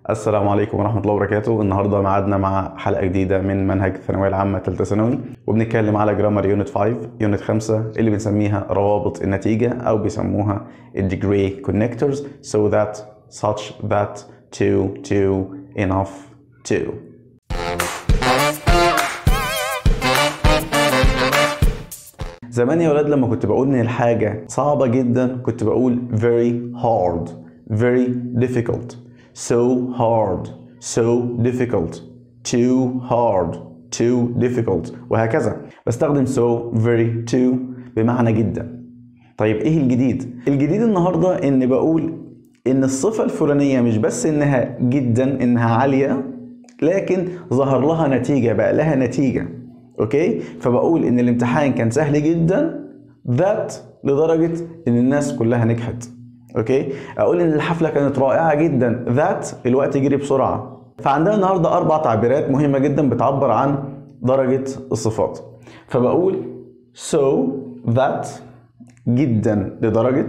السلام عليكم ورحمة الله وبركاته النهاردة معادنا مع حلقة جديدة من منهج الثانوية العامة ثالثة ثانوي وبنتكلم على جرامر يونت 5 يونت 5 اللي بنسميها روابط النتيجة أو بيسموها الديجري connectors so that such that to to enough to زمان يا ولاد لما كنت بقول ان الحاجة صعبة جدا كنت بقول very hard very difficult so hard so difficult too hard too difficult وهكذا بستخدم so very too بمعنى جدا طيب ايه الجديد الجديد النهارده ان بقول ان الصفة الفلانية مش بس انها جدا انها عالية لكن ظهر لها نتيجة بقى لها نتيجة اوكي فبقول ان الامتحان كان سهل جدا ذات لدرجة ان الناس كلها نجحت اوكي اقول ان الحفله كانت رائعه جدا ذات الوقت جري بسرعه فعندنا النهارده اربع تعبيرات مهمه جدا بتعبر عن درجه الصفات فبقول so that جدا لدرجه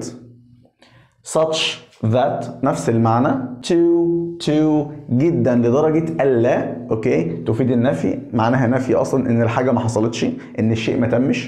such that نفس المعنى to to جدا لدرجة ألا أوكي تفيد النفي معناها نفي أصلا إن الحاجة ما حصلتش إن الشيء ما تمش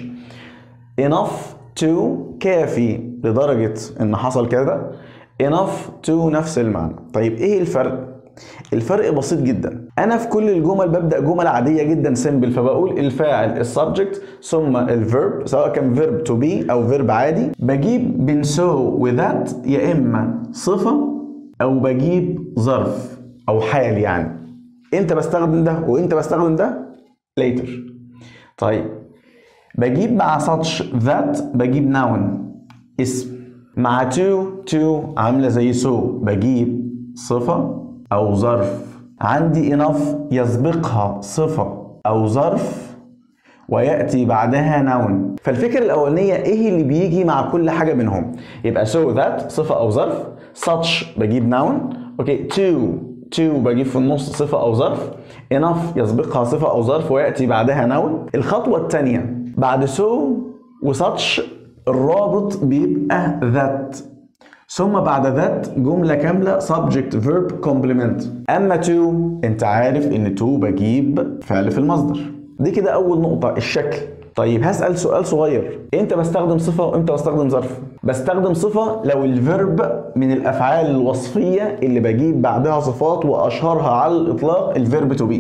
enough to كافي لدرجة إن حصل كذا enough to نفس المعنى طيب إيه الفرق؟ الفرق بسيط جدا انا في كل الجمل ببدا جمل عاديه جدا سيمبل فبقول الفاعل السبجكت ثم الفيرب سواء كان فيرب تو بي او فيرب عادي بجيب بين سو وذات يا اما صفه او بجيب ظرف او حال يعني امتى بستخدم ده وامتى بستخدم ده later طيب بجيب مع such that بجيب noun اسم مع to to عامله زي so بجيب صفه أو ظرف عندي enough يسبقها صفة أو ظرف ويأتي بعدها noun فالفكرة الأولانية إيه اللي بيجي مع كل حاجة منهم يبقى so that صفة أو ظرف such بجيب noun أوكي to to بجيب في النص صفة أو ظرف enough يسبقها صفة أو ظرف ويأتي بعدها noun الخطوة الثانية بعد so وsuch الرابط بيبقى that ثم بعد ذات جملة كاملة subject verb complement أما to أنت عارف إن to بجيب فعل في المصدر دي كده أول نقطة الشكل طيب هسأل سؤال صغير امتى بستخدم صفة وامتى بستخدم ظرف بستخدم صفة لو الفيرب من الأفعال الوصفية اللي بجيب بعدها صفات وأشهرها على الإطلاق الفيرب to be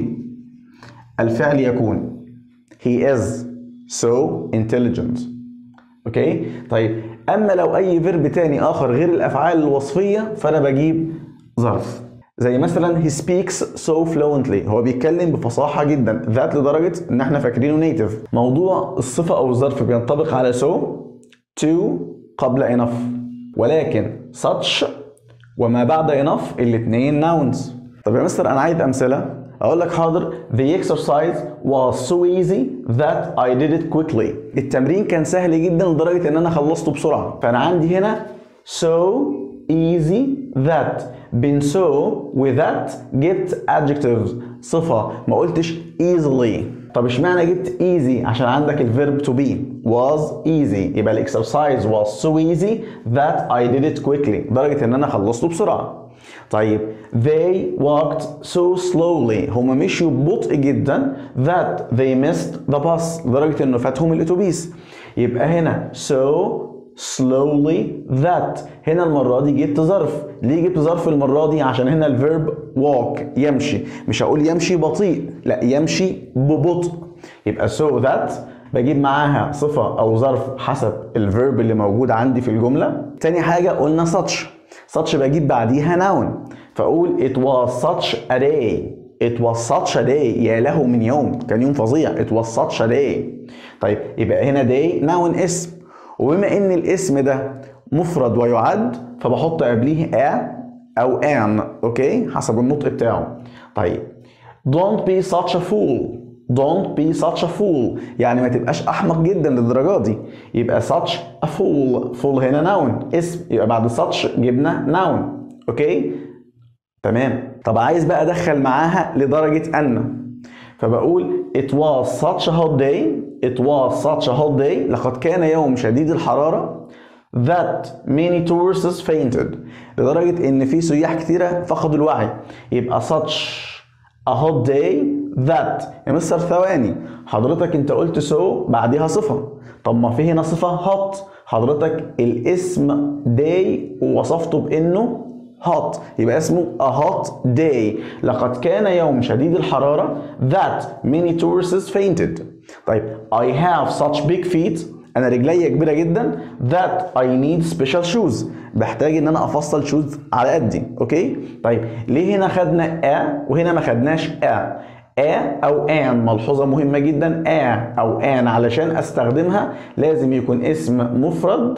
الفعل يكون he is so intelligent اوكي طيب اما لو اي فيرب تاني اخر غير الافعال الوصفيه فانا بجيب ظرف زي مثلا he speaks so fluently هو بيتكلم بفصاحه جدا ذات لدرجه ان احنا فاكرينه نيتف موضوع الصفه او الظرف بينطبق على so to قبل enough ولكن such وما بعد enough الاثنين nouns طب يا مستر انا عايز امثله اقول لك حاضر the exercise was so easy that I did it quickly التمرين كان سهل جدا لدرجة ان انا خلصته بسرعة فانا عندي هنا so easy that بين so و that جبت adjectives صفة ما قلتش easily طب اشمعنى جبت easy عشان عندك الفيرب to be was easy يبقى الاكسرسايز was so easy that I did it quickly لدرجة ان انا خلصته بسرعة طيب they walked so slowly هما مشيوا ببطء جدا that they missed the bus لدرجة انه فاتهم الاتوبيس يبقى هنا so slowly that هنا المرة دي جبت ظرف ليه جبت ظرف المرة دي عشان هنا الفيرب walk يمشي مش هقول يمشي بطيء لا يمشي ببطء يبقى so that بجيب معاها صفة أو ظرف حسب الفيرب اللي موجود عندي في الجملة تاني حاجة قلنا such such بجيب بعديها noun فاقول it was such a day it was such a day يا له من يوم كان يوم فظيع it was such a day طيب يبقى هنا day noun اسم وبما ان الاسم ده مفرد ويعد فبحط قبليه a او an اوكي حسب النطق بتاعه طيب don't be such a fool don't be such a fool يعني ما تبقاش احمق جدا للدرجه دي يبقى such a fool fool هنا noun اسم يبقى بعد such جبنا noun اوكي تمام طب عايز بقى ادخل معاها لدرجه ان فبقول it was such a hot day it was such a hot day لقد كان يوم شديد الحراره that many tourists fainted لدرجة إن في سياح كتيرة فقدوا الوعي يبقى such a hot day that يا مستر ثواني حضرتك أنت قلت so بعديها صفة طب ما في هنا صفة hot حضرتك الاسم day ووصفته بإنه hot يبقى اسمه a hot day لقد كان يوم شديد الحرارة that many tourists fainted طيب I have such big feet انا رجلي كبيره جدا that I need special shoes بحتاج ان انا افصل شوز على قدي اوكي طيب ليه هنا خدنا a وهنا ما خدناش a a او ان ملحوظه مهمه جدا a او ان علشان استخدمها لازم يكون اسم مفرد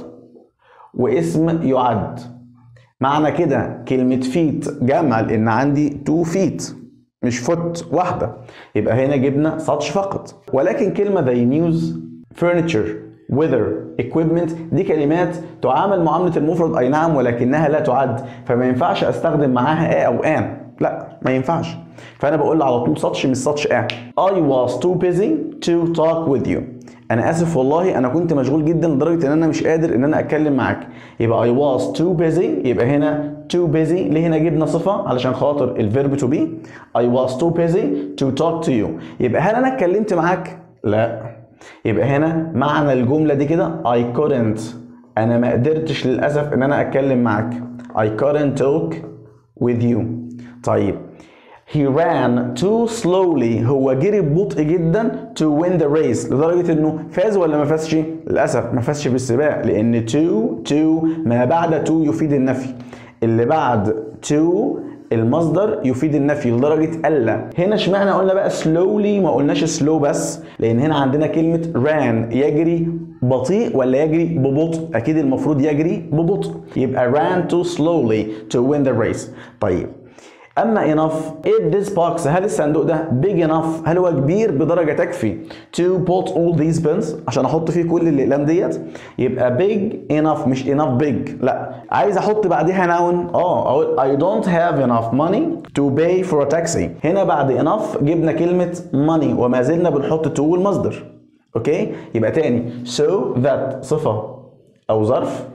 واسم يعد معنى كده كلمة فيت جمع لأن عندي تو فيت مش فوت واحدة يبقى هنا جبنا ساتش فقط ولكن كلمة زي نيوز furniture weather equipment دي كلمات تعامل معاملة المفرد أي نعم ولكنها لا تعد فما ينفعش أستخدم معاها a أو an لا ما ينفعش فأنا بقول على طول ساتش مش ساتش a I was too busy to talk with you انا اسف والله انا كنت مشغول جدا لدرجه ان انا مش قادر ان انا اتكلم معاك يبقى I was too busy يبقى هنا too busy ليه هنا جبنا صفه علشان خاطر الفيرب to be I was too busy to talk to you يبقى هل انا اتكلمت معاك لا يبقى هنا معنى الجمله دي كده I couldn't انا ما قدرتش للاسف ان انا اتكلم معاك I couldn't talk with you طيب He ran too slowly هو جري ببطء جدا to win the race لدرجة انه فاز ولا ما فازش؟ للأسف ما فازش بالسباق لأن to to ما بعد to يفيد النفي اللي بعد to المصدر يفيد النفي لدرجة ألا هنا اشمعنى قلنا بقى slowly ما قلناش slow بس لأن هنا عندنا كلمة ran يجري بطيء ولا يجري ببطء أكيد المفروض يجري ببطء يبقى ran too slowly to win the race طيب اما enough is this box هل الصندوق ده big enough هل هو كبير بدرجه تكفي to put all these pens عشان احط فيه كل الاقلام ديت يبقى big enough مش enough big لا عايز احط بعديها noun اه اقول I don't have enough money to pay for a taxi هنا بعد enough جبنا كلمه money وما زلنا بنحط to المصدر اوكي يبقى تاني so that صفه او ظرف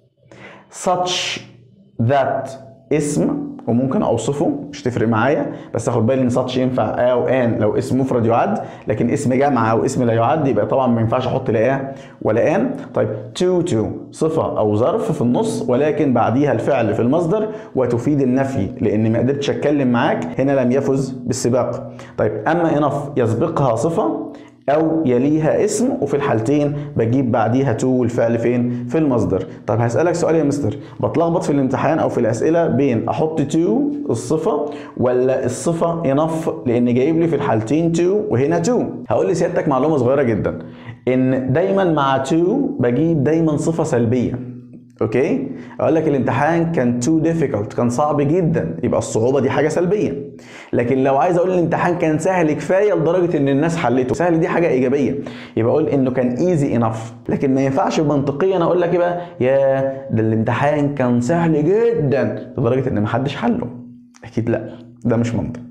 such that اسم وممكن اوصفه مش تفرق معايا بس اخد بالي ان ساتش ينفع ا او ان لو اسم مفرد يعد لكن اسم جمع او اسم لا يعد يبقى طبعا ما ينفعش احط لا ا ولا ان طيب تو تو صفه او ظرف في النص ولكن بعديها الفعل في المصدر وتفيد النفي لان ما قدرتش اتكلم معاك هنا لم يفز بالسباق طيب اما انف يسبقها صفه او يليها اسم وفي الحالتين بجيب بعديها تو والفعل فين في المصدر طب هسالك سؤال يا مستر بتلخبط في الامتحان او في الاسئله بين احط تو الصفه ولا الصفه انف لان جايب لي في الحالتين تو وهنا تو هقول لسيادتك معلومه صغيره جدا ان دايما مع تو بجيب دايما صفه سلبيه اوكي اقول لك الامتحان كان تو difficult كان صعب جدا يبقى الصعوبه دي حاجه سلبيه لكن لو عايز اقول الامتحان كان سهل كفايه لدرجه ان الناس حلته سهل دي حاجه ايجابيه يبقى اقول انه كان ايزي انف لكن ما ينفعش منطقيا اقول لك ايه بقى يا ده الامتحان كان سهل جدا لدرجه ان محدش حله اكيد لا ده مش منطق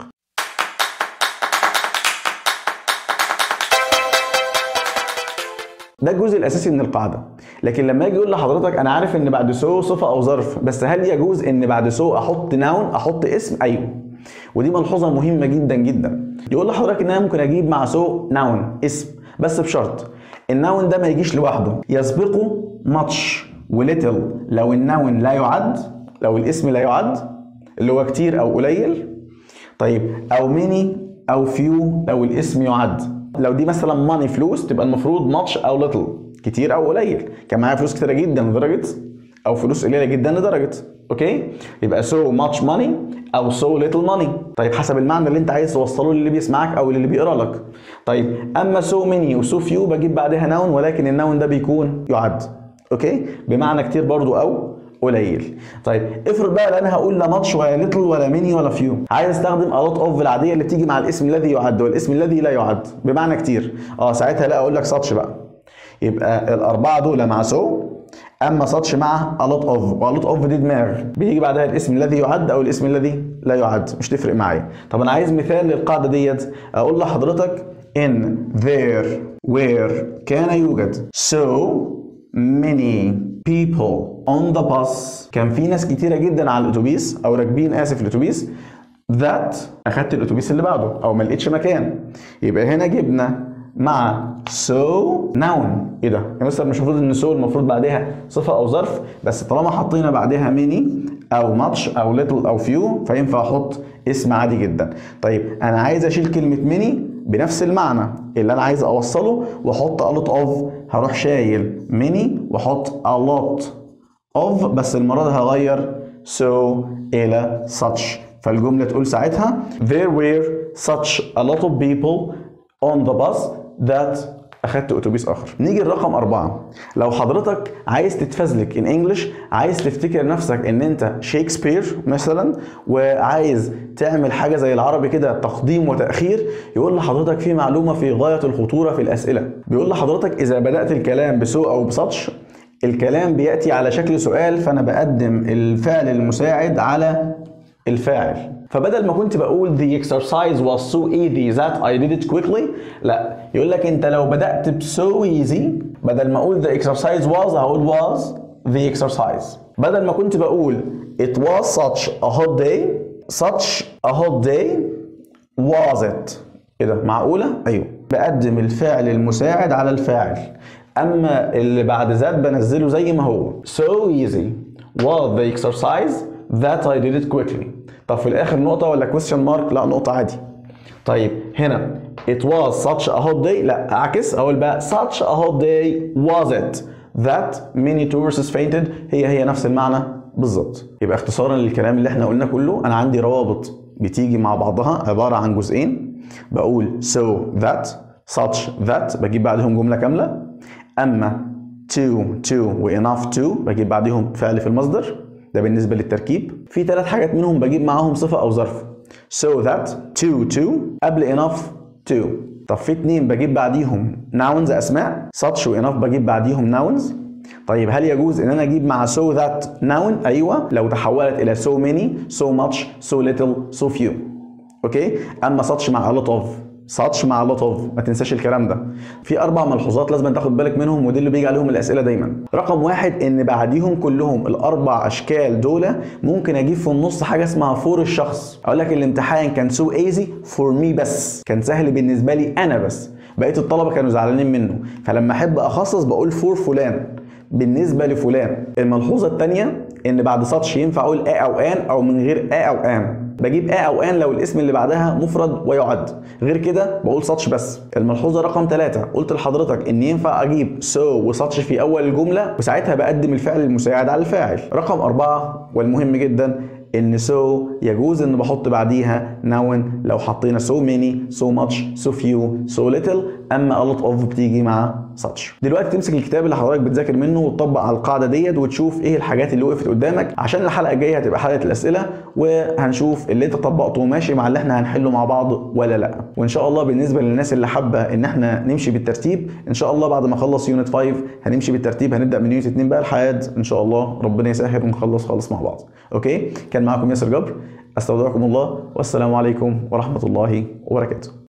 ده الجزء الاساسي من القاعده لكن لما اجي اقول لحضرتك انا عارف ان بعد سو صفه او ظرف بس هل يجوز ان بعد سو احط ناون احط اسم ايوه ودي ملحوظه مهمه جدا جدا يقول لحضرتك ان انا ممكن اجيب مع سو ناون اسم بس بشرط الناون ده ما يجيش لوحده يسبقه ماتش وليتل لو الناون لا يعد لو الاسم لا يعد اللي هو كتير او قليل طيب او ميني او فيو لو الاسم يعد لو دي مثلا ماني فلوس تبقى المفروض ماتش او ليتل كتير او قليل كان معايا فلوس كتيره جدا لدرجه او فلوس قليله جدا لدرجه اوكي يبقى سو ماتش ماني او سو ليتل ماني طيب حسب المعنى اللي انت عايز توصله للي بيسمعك او للي بيقرا لك طيب اما سو ميني وسو فيو بجيب بعدها ناون ولكن الناون ده بيكون يعد اوكي بمعنى كتير برضو او قليل طيب افرض بقى لا انا هقول لا ماتش ولا ليتل ولا ميني ولا فيو عايز استخدم الوت اوف العاديه اللي بتيجي مع الاسم الذي يعد والاسم الذي لا يعد بمعنى كتير اه ساعتها لا اقول لك ساتش بقى يبقى الاربعه دول مع سو اما ساتش مع الوت اوف والوت اوف دي دماغ بيجي بعدها الاسم الذي يعد او الاسم الذي لا يعد مش تفرق معايا طب انا عايز مثال للقاعده ديت اقول لحضرتك ان there where كان يوجد so many people on the bus كان في ناس كتيرة جدا على الأتوبيس أو راكبين آسف الأتوبيس that أخدت الأتوبيس اللي بعده أو ما لقيتش مكان يبقى هنا جبنا مع so noun ايه ده؟ يا مستر مش المفروض ان so المفروض بعدها صفه او ظرف بس طالما حطينا بعدها many او much او little او few فينفع احط اسم عادي جدا. طيب انا عايز اشيل كلمه many بنفس المعنى اللي انا عايز اوصله واحط a lot of هروح شايل many واحط a lot of بس المره دي هغير so الى such فالجمله تقول ساعتها there were such a lot of people on the bus that اخدت اتوبيس اخر نيجي لرقم أربعة لو حضرتك عايز تتفزلك ان انجلش عايز تفتكر نفسك ان انت شكسبير مثلا وعايز تعمل حاجه زي العربي كده تقديم وتاخير يقول لحضرتك في معلومه في غايه الخطوره في الاسئله بيقول لحضرتك اذا بدات الكلام بسو او بسطش الكلام بياتي على شكل سؤال فانا بقدم الفعل المساعد على الفاعل فبدل ما كنت بقول the exercise was so easy that I did it quickly لا يقول لك انت لو بدأت ب so easy بدل ما اقول the exercise was هقول was the exercise بدل ما كنت بقول it was such a hot day such a hot day was it ايه ده معقولة؟ ايوه بقدم الفعل المساعد على الفاعل اما اللي بعد ذات بنزله زي ما هو so easy was the exercise that I did it quickly طب في الاخر نقطة ولا question mark؟ لا نقطة عادي. طيب هنا it was such a hot day لا اعكس اقول بقى such a hot day was it that many tourists fainted هي هي نفس المعنى بالظبط. يبقى اختصارا للكلام اللي احنا قلنا كله انا عندي روابط بتيجي مع بعضها عبارة عن جزئين بقول so that such that بجيب بعدهم جملة كاملة اما to to و enough to بجيب بعدهم فعل في المصدر ده بالنسبه للتركيب في ثلاث حاجات منهم بجيب معاهم صفه او ظرف so that to to قبل enough to طب في اتنين بجيب بعديهم nouns اسماء such و enough بجيب بعديهم nouns طيب هل يجوز ان انا اجيب مع so that noun ايوه لو تحولت الى so many so much so little so few اوكي اما such مع a lot of ساتش مع لوت اوف ما تنساش الكلام ده في اربع ملحوظات لازم تاخد بالك منهم ودي اللي بيجي عليهم الاسئله دايما رقم واحد ان بعديهم كلهم الاربع اشكال دول ممكن اجيب في النص حاجه اسمها فور الشخص اقول لك الامتحان كان سو ايزي فور مي بس كان سهل بالنسبه لي انا بس بقيه الطلبه كانوا زعلانين منه فلما احب اخصص بقول فور فلان بالنسبه لفلان الملحوظه الثانيه ان بعد ساتش ينفع اقول ا او ان او من غير ا او ان بجيب ا او ان لو الاسم اللي بعدها مفرد ويعد غير كده بقول ساتش بس الملحوظه رقم ثلاثة قلت لحضرتك ان ينفع اجيب سو so وساتش في اول الجمله وساعتها بقدم الفعل المساعد على الفاعل رقم أربعة والمهم جدا ان so يجوز ان بحط بعديها noun لو حطينا so many so much so few so little اما a lot of بتيجي مع such دلوقتي تمسك الكتاب اللي حضرتك بتذاكر منه وتطبق على القاعده ديت وتشوف ايه الحاجات اللي وقفت قدامك عشان الحلقه الجايه هتبقى حلقه الاسئله وهنشوف اللي انت طبقته ماشي مع اللي احنا هنحله مع بعض ولا لا وان شاء الله بالنسبه للناس اللي حابه ان احنا نمشي بالترتيب ان شاء الله بعد ما اخلص يونت 5 هنمشي بالترتيب هنبدا من يونت 2 بقى لحد ان شاء الله ربنا يسهل ونخلص خالص مع بعض اوكي كان معاكم ياسر جبر استودعكم الله والسلام عليكم ورحمه الله وبركاته